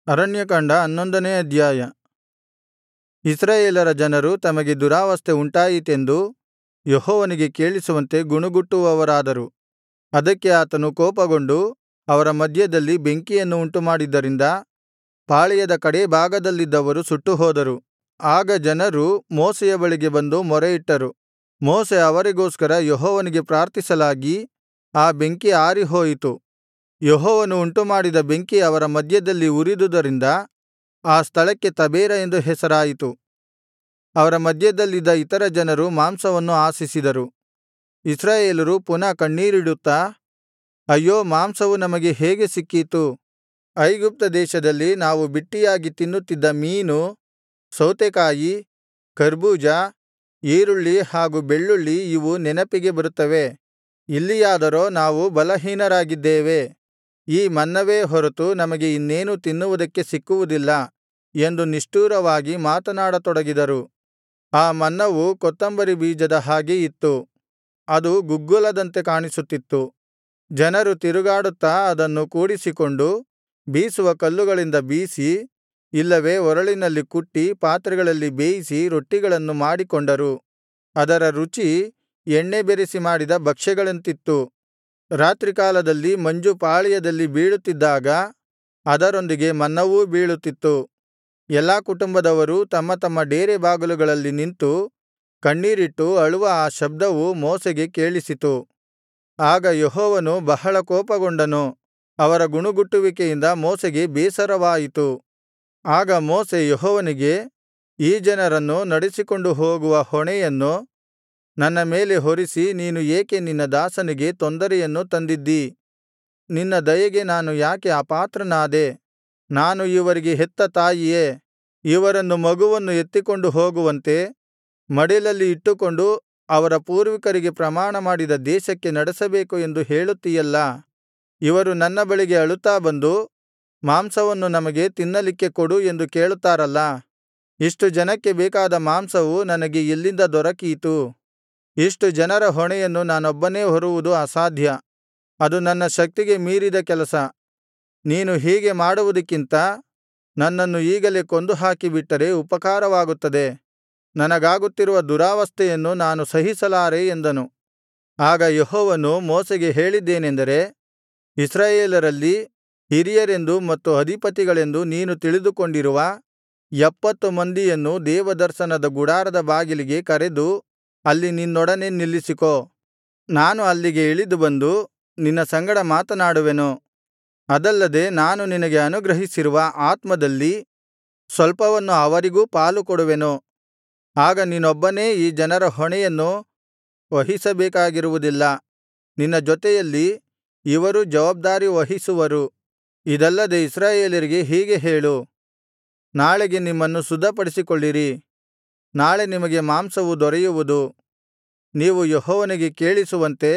ಅರಣ್ಯಕಾಂಡ ಹನ್ನೊಂದನೇ ಅಧ್ಯಾಯ ಇಸ್ರಾಯೇಲರ ಜನರು ತಮಗೆ ದುರಾವಸ್ಥೆ ಉಂಟಾಯಿತೆಂದು ಯೆಹೋವನಿಗೆ ಕೇಳಿಸುವಂತೆ ಗುಣುಗುಟ್ಟುವವರಾದರು ಅದಕ್ಕೆ ಆತನು ಕೋಪಗೊಂಡು ಅವರ ಮಧ್ಯದಲ್ಲಿ ಬೆಂಕಿಯನ್ನು ಉಂಟುಮಾಡಿದ್ದರಿಂದ ಪಾಳೆಯದ ಕಡೇ ಭಾಗದಲ್ಲಿದ್ದವರು ಸುಟ್ಟುಹೋದರು ಆಗ ಜನರು ಮೋಶೆಯ ಬಳಿಗೆ ಬಂದು ಮೊರೆಯಿಟ್ಟರು ಮೋಶೆ ಅವರಿಗೋಸ್ಕರ ಯೆಹೋವನಿಗೆ ಪ್ರಾರ್ಥಿಸಲಾಗಿ ಆ ಬೆಂಕಿ ಆರಿಹೋಯಿತು ಯೆಹೋವನು ಉಂಟುಮಾಡಿದ ಬೆಂಕಿ ಅವರ ಮಧ್ಯದಲ್ಲಿ ಉರಿದುದರಿಂದ ಆ ಸ್ಥಳಕ್ಕೆ ತಬೇರ ಎಂದು ಹೆಸರಾಯಿತು ಅವರ ಮಧ್ಯದಲ್ಲಿದ್ದ ಇತರ ಜನರು ಮಾಂಸವನ್ನು ಆಶಿಸಿದರು ಇಸ್ರಾಯೇಲರು ಪುನಃ ಕಣ್ಣೀರಿಡುತ್ತಾ ಅಯ್ಯೋ ಮಾಂಸವು ನಮಗೆ ಹೇಗೆ ಸಿಕ್ಕೀತು ಐಗುಪ್ತ ದೇಶದಲ್ಲಿ ನಾವು ಬಿಟ್ಟಿಯಾಗಿ ತಿನ್ನುತ್ತಿದ್ದ ಮೀನು ಸೌತೆಕಾಯಿ ಕರ್ಬೂಜ ಈರುಳ್ಳಿ ಹಾಗೂ ಬೆಳ್ಳುಳ್ಳಿ ಇವು ನೆನಪಿಗೆ ಬರುತ್ತವೆ ಇಲ್ಲಿಯಾದರೋ ನಾವು ಬಲಹೀನರಾಗಿದ್ದೇವೆ ಈ ಮನ್ನವೇ ಹೊರತು ನಮಗೆ ಇನ್ನೇನೂ ತಿನ್ನುವುದಕ್ಕೆ ಸಿಕ್ಕುವುದಿಲ್ಲ ಎಂದು ನಿಷ್ಠುರವಾಗಿ ಮಾತನಾಡತೊಡಗಿದರು ಆ ಮನ್ನವು ಕೊತ್ತುಂಬರಿ ಬೀಜದ ಹಾಗೆ ಇತ್ತು ಅದು ಗುಗ್ಗುಲದಂತೆ ಕಾಣಿಸುತ್ತಿತ್ತು ಜನರು ತಿರುಗಾಡುತ್ತಾ ಅದನ್ನು ಕೂಡಿಸಿಕೊಂಡು ಬೀಸುವ ಕಲ್ಲುಗಳಿಂದ ಬೀಸಿ ಇಲ್ಲವೇ ಒರಳಿನಲ್ಲಿ ಕುಟ್ಟಿ ಪಾತ್ರೆಗಳಲ್ಲಿ ಬೇಯಿಸಿ ರೊಟ್ಟಿಗಳನ್ನು ಮಾಡಿಕೊಂಡರು ಅದರ ರುಚಿ ಎಣ್ಣೆ ಬೆರೆಸಿ ಮಾಡಿದ ಭಕ್ಷ್ಯಗಳಂತಿತ್ತು ರಾತ್ರಿಕಾಲದಲ್ಲಿ ಮಂಜು ಪಾಳೆಯದಲ್ಲಿ ಬೀಳುತ್ತಿದ್ದಾಗ ಅದರೊಂದಿಗೆ ಮನ್ನವೂ ಬೀಳುತ್ತಿತ್ತು ಎಲ್ಲಾ ಕುಟುಂಬದವರೂ ತಮ್ಮ ತಮ್ಮ ಡೇರೆ ಬಾಗಿಲುಗಳಲ್ಲಿ ನಿಂತು ಕಣ್ಣೀರಿಟ್ಟು ಅಳುವ ಆ ಶಬ್ದವು ಮೋಶೆಗೆ ಕೇಳಿಸಿತು ಆಗ ಯೆಹೋವನು ಬಹಳ ಕೋಪಗೊಂಡನು ಅವರ ಗುಣುಗುಟ್ಟುವಿಕೆಯಿಂದ ಮೋಶೆಗೆ ಬೇಸರವಾಯಿತು ಆಗ ಮೋಶೆ ಯೆಹೋವನಿಗೆ ಈ ಜನರನ್ನು ನಡೆಸಿಕೊಂಡು ಹೋಗುವ ಹೊಣೆಯನ್ನು ನನ್ನ ಮೇಲೆ ಹೊರಿಸಿ ನೀನು ಏಕೆ ನಿನ್ನ ದಾಸನಿಗೆ ತೊಂದರೆಯನ್ನು ತಂದಿದ್ದೀ ನಿನ್ನ ದಯೆಗೆ ನಾನು ಯಾಕೆ ಅಪಾತ್ರನಾದೆ ನಾನು ಇವರಿಗೆ ಹೆತ್ತ ತಾಯಿಯೇ ಇವರನ್ನು ಮಗುವನ್ನು ಎತ್ತಿಕೊಂಡು ಹೋಗುವಂತೆ ಮಡಿಲಲ್ಲಿ ಇಟ್ಟುಕೊಂಡು ಅವರ ಪೂರ್ವಿಕರಿಗೆ ಪ್ರಮಾಣಮಾಡಿದ ದೇಶಕ್ಕೆ ನಡೆಸಬೇಕು ಎಂದು ಹೇಳುತ್ತೀಯಲ್ಲಾ ಇವರು ನನ್ನ ಬಳಿಗೆ ಅಳುತ್ತಾ ಬಂದು ಮಾಂಸವನ್ನು ನಮಗೆ ತಿನ್ನಲಿಕ್ಕೆ ಕೊಡು ಎಂದು ಕೇಳುತ್ತಾರಲ್ಲಾ ಇಷ್ಟು ಜನಕ್ಕೆ ಬೇಕಾದ ಮಾಂಸವು ನನಗೆ ಎಲ್ಲಿಂದ ದೊರಕೀತು ಇಷ್ಟು ಜನರ ಹೊಣೆಯನ್ನು ನಾನೊಬ್ಬನೇ ಹೊರುವುದು ಅಸಾಧ್ಯ ಅದು ನನ್ನ ಶಕ್ತಿಗೆ ಮೀರಿದ ಕೆಲಸ ನೀನು ಹೀಗೆ ಮಾಡುವುದಕ್ಕಿಂತ ನನ್ನನ್ನು ಈಗಲೇ ಕೊಂದು ಹಾಕಿಬಿಟ್ಟರೆ ಉಪಕಾರವಾಗುತ್ತದೆ ನನಗಾಗುತ್ತಿರುವ ದುರಾವಸ್ಥೆಯನ್ನು ನಾನು ಸಹಿಸಲಾರೆ ಎಂದನು ಆಗ ಯೆಹೋವನು ಮೋಶೆಗೆ ಹೇಳಿದ್ದೇನೆಂದರೆ ಇಸ್ರಾಯೇಲರಲ್ಲಿ ಹಿರಿಯರೆಂದು ಮತ್ತು ಅಧಿಪತಿಗಳೆಂದು ನೀನು ತಿಳಿದುಕೊಂಡಿರುವ ಎಪ್ಪತ್ತು ಮಂದಿಯನ್ನು ದೇವದರ್ಶನದ ಗುಡಾರದ ಬಾಗಿಲಿಗೆ ಕರೆದು ಅಲ್ಲಿ ನಿನ್ನೊಡನೆ ನಿಲ್ಲಿಸಿಕೋ ನಾನು ಅಲ್ಲಿಗೆ ಇಳಿದು ಬಂದು ನಿನ್ನ ಸಂಗಡ ಮಾತನಾಡುವೆನು ಅದಲ್ಲದೆ ನಾನು ನಿನಗೆ ಅನುಗ್ರಹಿಸಿರುವ ಆತ್ಮದಲ್ಲಿ ಸ್ವಲ್ಪವನ್ನು ಅವರಿಗೂ ಪಾಲು ಕೊಡುವೆನು ಆಗ ನೀನೊಬ್ಬನೇ ಈ ಜನರ ಹೊಣೆಯನ್ನು ವಹಿಸಬೇಕಾಗಿರುವುದಿಲ್ಲ ನಿನ್ನ ಜೊತೆಯಲ್ಲಿ ಇವರೂ ಜವಾಬ್ದಾರಿ ವಹಿಸುವರು ಇದಲ್ಲದೆ ಇಸ್ರಾಯೇಲರಿಗೆ ಹೀಗೆ ಹೇಳು ನಾಳೆಗೆ ನಿಮ್ಮನ್ನು ಶುದ್ಧಪಡಿಸಿಕೊಳ್ಳಿರಿ ನಾಳೆ ನಿಮಗೆ ಮಾಂಸವು ದೊರೆಯುವುದು ನೀವು ಯೆಹೋವನಿಗೆ ಕೇಳಿಸುವಂತೆ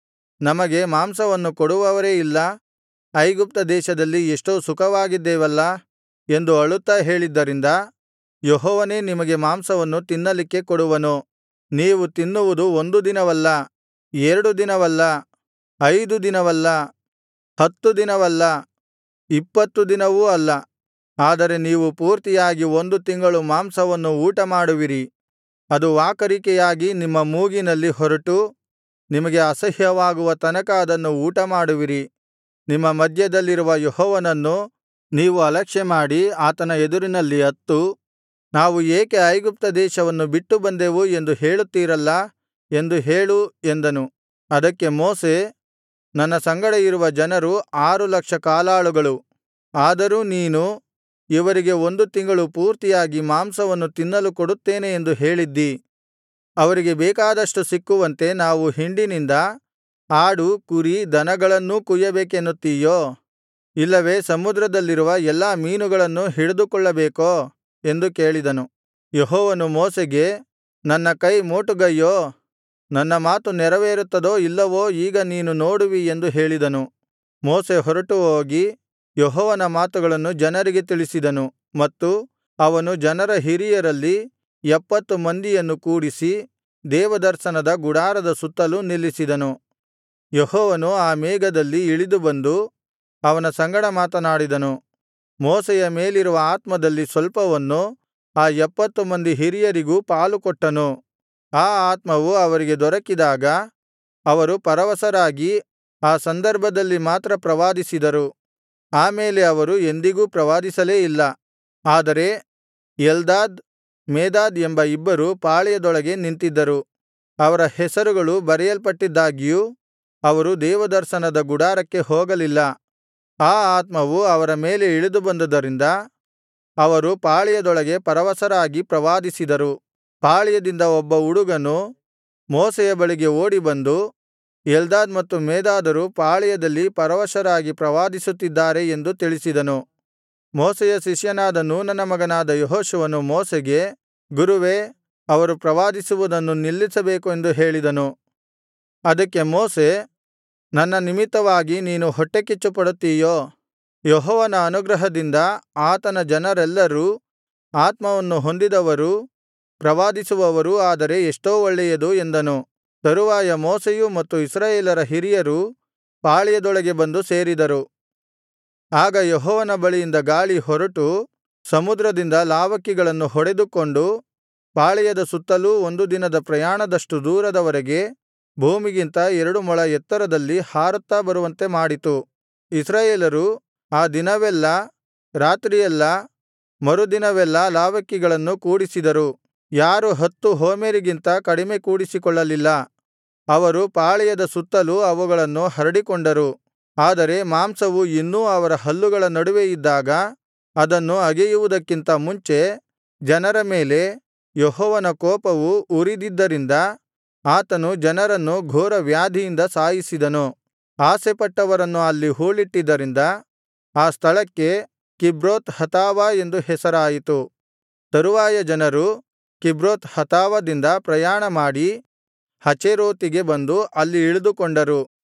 ನಮಗೆ ಮಾಂಸವನ್ನು ಕೊಡುವವರೇ ಇಲ್ಲ ಐಗುಪ್ತ ದೇಶದಲ್ಲಿ ಎಷ್ಟೋ ಸುಖವಾಗಿದ್ದೇವಲ್ಲಾ ಎಂದು ಅಳುತ್ತಾ ಹೇಳಿದ್ದರಿಂದ ಯೆಹೋವನೇ ನಿಮಗೆ ಮಾಂಸವನ್ನು ತಿನ್ನಲಿಕ್ಕೆ ಕೊಡುವನು ನೀವು ತಿನ್ನುವುದು ಒಂದು ದಿನವಲ್ಲ ಎರಡು ದಿನವಲ್ಲ ಐದು ದಿನವಲ್ಲ ಹತ್ತು ದಿನವಲ್ಲ ಇಪ್ಪತ್ತು ದಿನವೂ ಅಲ್ಲ ಆದರೆ ನೀವು ಪೂರ್ತಿಯಾಗಿ ಒಂದು ತಿಂಗಳು ಮಾಂಸವನ್ನು ಊಟಮಾಡುವಿರಿ ಅದು ವಾಕರಿಕೆಯಾಗಿ ನಿಮ್ಮ ಮೂಗಿನಲ್ಲಿ ಹೊರಟು ನಿಮಗೆ ಅಸಹ್ಯವಾಗುವ ತನಕ ಅದನ್ನು ಊಟಮಾಡುವಿರಿ ನಿಮ್ಮ ಮಧ್ಯದಲ್ಲಿರುವ ಯೆಹೋವನನ್ನು ನೀವು ಅಲಕ್ಷ್ಯಮಾಡಿ ಆತನ ಎದುರಿನಲ್ಲಿ ಅತ್ತು ನಾವು ಏಕೆ ಐಗುಪ್ತ ದೇಶವನ್ನು ಬಿಟ್ಟು ಬಂದೆವು ಎಂದು ಹೇಳುತ್ತೀರಲ್ಲಾ ಎಂದು ಹೇಳು ಎಂದನು ಅದಕ್ಕೆ ಮೋಶೆ ನನ್ನ ಸಂಗಡ ಇರುವ ಜನರು ಆರು ಲಕ್ಷ ಕಾಲಾಳುಗಳು ಆದರೂ ನೀನು ಇವರಿಗೆ ಒಂದು ತಿಂಗಳು ಪೂರ್ತಿಯಾಗಿ ಮಾಂಸವನ್ನು ತಿನ್ನಲು ಕೊಡುತ್ತೇನೆ ಎಂದು ಹೇಳಿದ್ದೀ ಅವರಿಗೆ ಬೇಕಾದಷ್ಟು ಸಿಕ್ಕುವಂತೆ ನಾವು ಹಿಂಡಿನಿಂದ ಆಡು ಕುರಿ ದನಗಳನ್ನೂ ಕುಯ್ಯಬೇಕೆನ್ನುತ್ತೀಯೋ ಇಲ್ಲವೇ ಸಮುದ್ರದಲ್ಲಿರುವ ಎಲ್ಲಾ ಮೀನುಗಳನ್ನೂ ಹಿಡಿದುಕೊಳ್ಳಬೇಕೋ ಎಂದು ಕೇಳಿದನು ಯೆಹೋವನು ಮೋಶೆಗೆ ನನ್ನ ಕೈ ಮೋಟುಗೈಯೋ ನನ್ನ ಮಾತು ನೆರವೇರುತ್ತದೋ ಇಲ್ಲವೋ ಈಗ ನೀನು ನೋಡುವಿ ಎಂದು ಹೇಳಿದನು ಮೋಶೆ ಹೊರಟು ಹೋಗಿ ಯೆಹೋವನ ಮಾತುಗಳನ್ನು ಜನರಿಗೆ ತಿಳಿಸಿದನು ಮತ್ತು ಅವನು ಜನರ ಹಿರಿಯರಲ್ಲಿ ಎಪ್ಪತ್ತು ಮಂದಿಯನ್ನು ಕೂಡಿಸಿ ದೇವದರ್ಶನದ ಗುಡಾರದ ಸುತ್ತಲೂ ನಿಲ್ಲಿಸಿದನು ಯೆಹೋವನು ಆ ಮೇಘದಲ್ಲಿ ಇಳಿದು ಬಂದು ಅವನ ಸಂಗಡ ಮಾತನಾಡಿದನು ಮೋಶೆಯ ಮೇಲಿರುವ ಆತ್ಮದಲ್ಲಿ ಸ್ವಲ್ಪವನ್ನು ಆ ಎಪ್ಪತ್ತು ಮಂದಿ ಹಿರಿಯರಿಗೂ ಪಾಲುಕೊಟ್ಟನು ಆ ಆತ್ಮವು ಅವರಿಗೆ ದೊರಕಿದಾಗ ಅವರು ಪರವಶರಾಗಿ ಆ ಸಂದರ್ಭದಲ್ಲಿ ಮಾತ್ರ ಪ್ರವಾದಿಸಿದರು ಆ ಮೇಲೆ ಅವರು ಎಂದಿಗೂ ಪ್ರವಾದಿಸಲೇ ಇಲ್ಲ ಆದರೆ ಎಲ್ದಾದ್ ಮೇದಾದ್ ಎಂಬ ಇಬ್ಬರು ಪಾಳೆಯದೊಳಗೆ ನಿಂತಿದ್ದರು ಅವರ ಹೆಸರುಗಳು ಬರೆಯಲ್ಪಟ್ಟಿದ್ದಾಗ್ಯೂ ಅವರು ದೇವದರ್ಶನದ ಗುಡಾರಕ್ಕೆ ಹೋಗಲಿಲ್ಲ ಆ ಆತ್ಮವು ಅವರ ಮೇಲೆ ಇಳಿದು ಬಂದುದರಿಂದ ಅವರು ಪಾಳೆಯದೊಳಗೆ ಪರವಶರಾಗಿ ಪ್ರವಾದಿಸಿದರು ಪಾಳೆಯದಿಂದ ಒಬ್ಬ ಹುಡುಗನು ಮೋಶೆಯ ಬಳಿಗೆ ಓಡಿಬಂದು ಎಲ್ದಾದ್ ಮತ್ತು ಮೇದಾದರು ಪಾಳೆಯದಲ್ಲಿ ಪರವಶರಾಗಿ ಪ್ರವಾದಿಸುತ್ತಿದ್ದಾರೆ ಎಂದು ತಿಳಿಸಿದನು ಮೋಶೆಯ ಶಿಷ್ಯನಾದ ನೂನನ ಮಗನಾದ ಯೆಹೋಶುವನು ಮೋಶೆಗೆ ಗುರುವೇ ಅವರು ಪ್ರವಾದಿಸುವುದನ್ನು ನಿಲ್ಲಿಸಬೇಕು ಎಂದು ಹೇಳಿದನು ಅದಕ್ಕೆ ಮೋಶೆ ನನ್ನ ನಿಮಿತ್ತವಾಗಿ ನೀನು ಹೊಟ್ಟೆಕಿಚ್ಚುಪಡುತ್ತೀಯೋ ಯೆಹೋವನ ಅನುಗ್ರಹದಿಂದ ಆತನ ಜನರೆಲ್ಲರೂ ಆತ್ಮವನ್ನು ಹೊಂದಿದವರೂ ಪ್ರವಾದಿಸುವವರೂ ಆದರೆ ಎಷ್ಟೋ ಒಳ್ಳೆಯದು ಎಂದನು ತರುವಾಯ ಮೋಶೆಯೂ ಮತ್ತು ಇಸ್ರಾಯೇಲರ ಹಿರಿಯರೂ ಪಾಳೆಯದೊಳಗೆ ಬಂದು ಸೇರಿದರು ಆಗ ಯೆಹೋವನ ಬಳಿಯಿಂದ ಗಾಳಿ ಹೊರಟು ಸಮುದ್ರದಿಂದ ಲಾವಕ್ಕಿಗಳನ್ನು ಹೊಡೆದುಕೊಂಡು ಪಾಳೆಯದ ಸುತ್ತಲೂ ಒಂದು ದಿನದ ಪ್ರಯಾಣದಷ್ಟು ದೂರದವರೆಗೆ ಭೂಮಿಗಿಂತ ಎರಡು ಮೊಳ ಎತ್ತರದಲ್ಲಿ ಹಾರುತ್ತಾ ಬರುವಂತೆ ಮಾಡಿತು ಇಸ್ರಾಯೇಲರು ಆ ದಿನವೆಲ್ಲಾ ರಾತ್ರಿಯೆಲ್ಲಾ ಮರುದಿನವೆಲ್ಲಾ ಲಾವಕ್ಕಿಗಳನ್ನು ಕೂಡಿಸಿದರು ಯಾರು ಹತ್ತು ಹೋಮೆರಿಗಿಂತ ಕಡಿಮೆ ಕೂಡಿಸಿಕೊಳ್ಳಲಿಲ್ಲ ಅವರು ಪಾಳೆಯದ ಸುತ್ತಲೂ ಅವುಗಳನ್ನು ಹರಡಿಕೊಂಡರು ಆದರೆ ಮಾಂಸವು ಇನ್ನೂ ಅವರ ಹಲ್ಲುಗಳ ನಡುವೆ ಇದ್ದಾಗ ಅದನ್ನು ಅಗೆಯುವುದಕ್ಕಿಂತ ಮುಂಚೆ ಜನರ ಮೇಲೆ ಯೆಹೋವನ ಕೋಪವು ಉರಿದಿದ್ದರಿಂದ ಆತನು ಜನರನ್ನು ಘೋರ ವ್ಯಾಧಿಯಿಂದ ಸಾಯಿಸಿದನು ಆಸೆಪಟ್ಟವರನ್ನು ಅಲ್ಲಿ ಹೂಳಿಟ್ಟಿದ್ದರಿಂದ ಆ ಸ್ಥಳಕ್ಕೆ ಕಿಬ್ರೋತ್ ಹತಾವಾ ಎಂದು ಹೆಸರಾಯಿತು ತರುವಾಯ ಜನರು ಕಿಬ್ರೋತ್ ಹತಾವದಿಂದ ಪ್ರಯಾಣಮಾಡಿ ಹಚೇರೋತಿಗೆ ಬಂದು ಅಲ್ಲಿ ಇಳಿದುಕೊಂಡರು